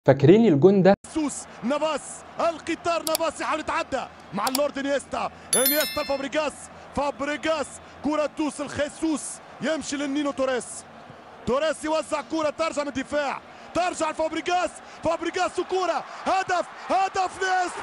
فاكرين الجون ده سوس نافاس القطار نافاس يحاول يتعدى مع اللورد انيستا انيستا فابريجاس فابريجاس كرة توصل خيسوس يمشي للنينو توريس توريس يوزع كرة ترجع من الدفاع ترجع لفابريجاس فابريجاس وكرة هدف هدف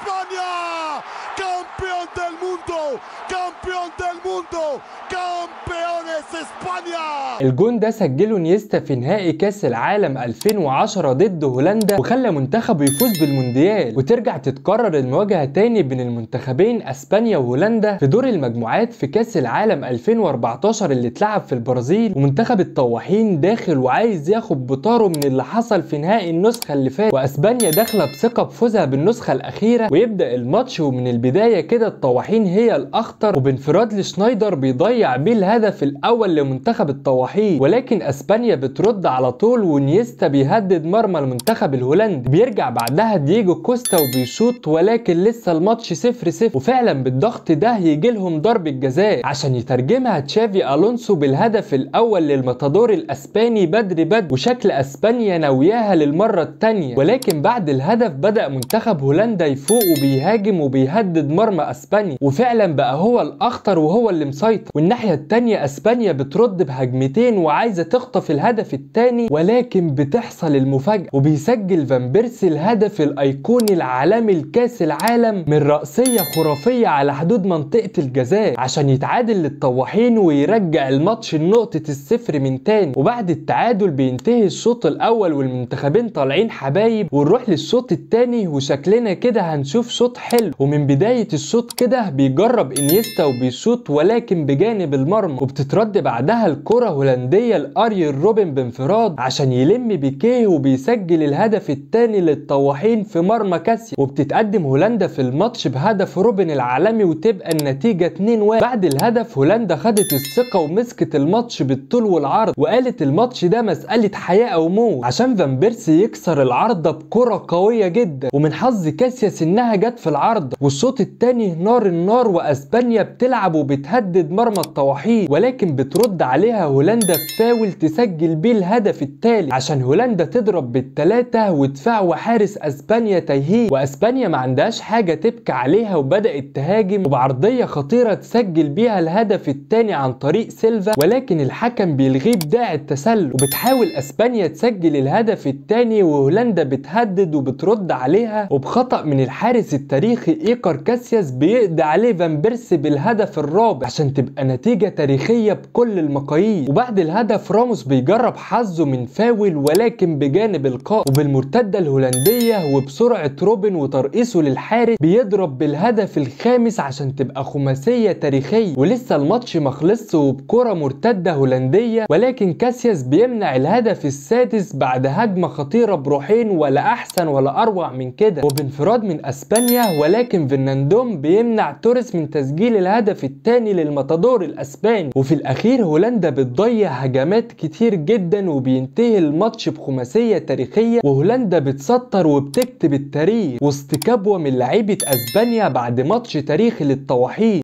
لاسبانيا كامبيون ديل موندو كامبيون ديل موندو كامبيونيس اسبانيا الجون ده سجله نيستا في نهائي كاس العالم 2010 ضد هولندا وخلى منتخبه يفوز بالمونديال وترجع تتكرر المواجهه تاني بين المنتخبين اسبانيا وهولندا في دور المجموعات في كاس العالم 2014 اللي اتلعب في البرازيل ومنتخب الطواحين داخل وعايز ياخد بطاره من اللي حصل في نهائي النسخه اللي فاتت واسبانيا داخله بثقه بفوزها بالنسخه الاخيره ويبدا الماتش ومن البدايه كده الطواحين هي الاخطر وبانفراد لشنايدر بيضيع بيه الهدف الاول لمنتخب الطواحين ولكن اسبانيا بترد على طول ونيستا بيهدد مرمى المنتخب الهولندي بيرجع بعدها دييجو كوستا وبيشوط ولكن لسه الماتش 0 0 وفعلا بالضغط ده يجي لهم ضربه جزاء عشان يترجمها تشافي الونسو بالهدف الاول للماتادور الاسباني بدري بدري وشكل اسبانيا ناوياها للمره الثانيه ولكن بعد الهدف بدا منتخب هولندا يفوق وبيهاجم وبيهدد مرمى اسبانيا وفعلا بقى هو الاخطر وهو اللي مسيطر والناحيه الثانيه اسبانيا بترد بهجمتين وعايزه تخطف الهدف الثاني ولكن بتحصل المفاجاه وبيسجل فان بيرسي الهدف الايقوني العالمي لكاس العالم من راسيه خرافيه على حدود منطقه الجزاء عشان يتعادل للطواحين ويرجع الماتش لنقطه الصفر من تاني وبعد التعادل بينتهي الشوط الاول والمنتخبين طالعين حبايب ونروح للشوط الثاني وشكلنا كده هنشوف شوط حلو ومن بدايه الشوط كده بيجرب انيستا وبيشوط ولكن بجانب المرمى وبتترد بعدها الكره هولنديه لاريل روبن بانفراد عشان يلم بيكيه وبيسجل الهدف الثاني للطواحين في مرمى كاسيا وبتتقدم هولندا في الماتش بهدف روبن العالمي وتبقى النتيجه 2-1 بعد الهدف هولندا خدت الثقه ومسكت الماتش بالطول والعرض وقالت الماتش ده مساله حياه او موت عشان فان بيرسي يكسر العارضه بكره قويه جدا ومن حظ كاسياس انها جت في العارضه والشوط الثاني نار النار واسبانيا بتلعب وبتهدد مرمى الطواحين ولكن بترد عليها هولندا بفاول تسجل بيه الهدف التالي عشان هولندا تضرب بالثلاثه ودفاع وحارس اسبانيا تيهيه واسبانيا ما عندهاش حاجه تبكي عليها وبدات تهاجم وبعرضيه خطيره تسجل بيها الهدف الثاني عن طريق سيلفا ولكن الحكم بيلغيه بداعي التسلل وبتحاول اسبانيا تسجل الهدف الثاني وهولندا بتهدد وبترد عليها وبخطأ من الحارس التاريخي ايكار كاسياس بيقضي عليه فان بيرسي بالهدف الرابع عشان تبقى نتيجة تاريخية بكل المقاييس وبعد الهدف راموس بيجرب حظه من فاول ولكن بجانب القائم وبالمرتدة الهولندية وبسرعة روبن وترقيصه للحارس بيضرب بالهدف الخامس عشان تبقى خماسية تاريخية ولسه الماتش مخلصش وبكرة مرتدة هولندية ولكن كاسياس بيمنع الهدف السادس بعد هجمة خطيرة بروحين ولا أحسن ولا أروع من كده وبانفراد من أسبانيا ولكن فرناندوم بيمنع توريس من تسجيل الهدف الثاني للماتادور الأسباني وفي الأخير هولندا بتضيع هجمات كتير جدا وبينتهي الماتش بخماسية تاريخية وهولندا بتسطر وبتكتب التاريخ وسط كبوة من لعيبة أسبانيا بعد ماتش تاريخي للطواحين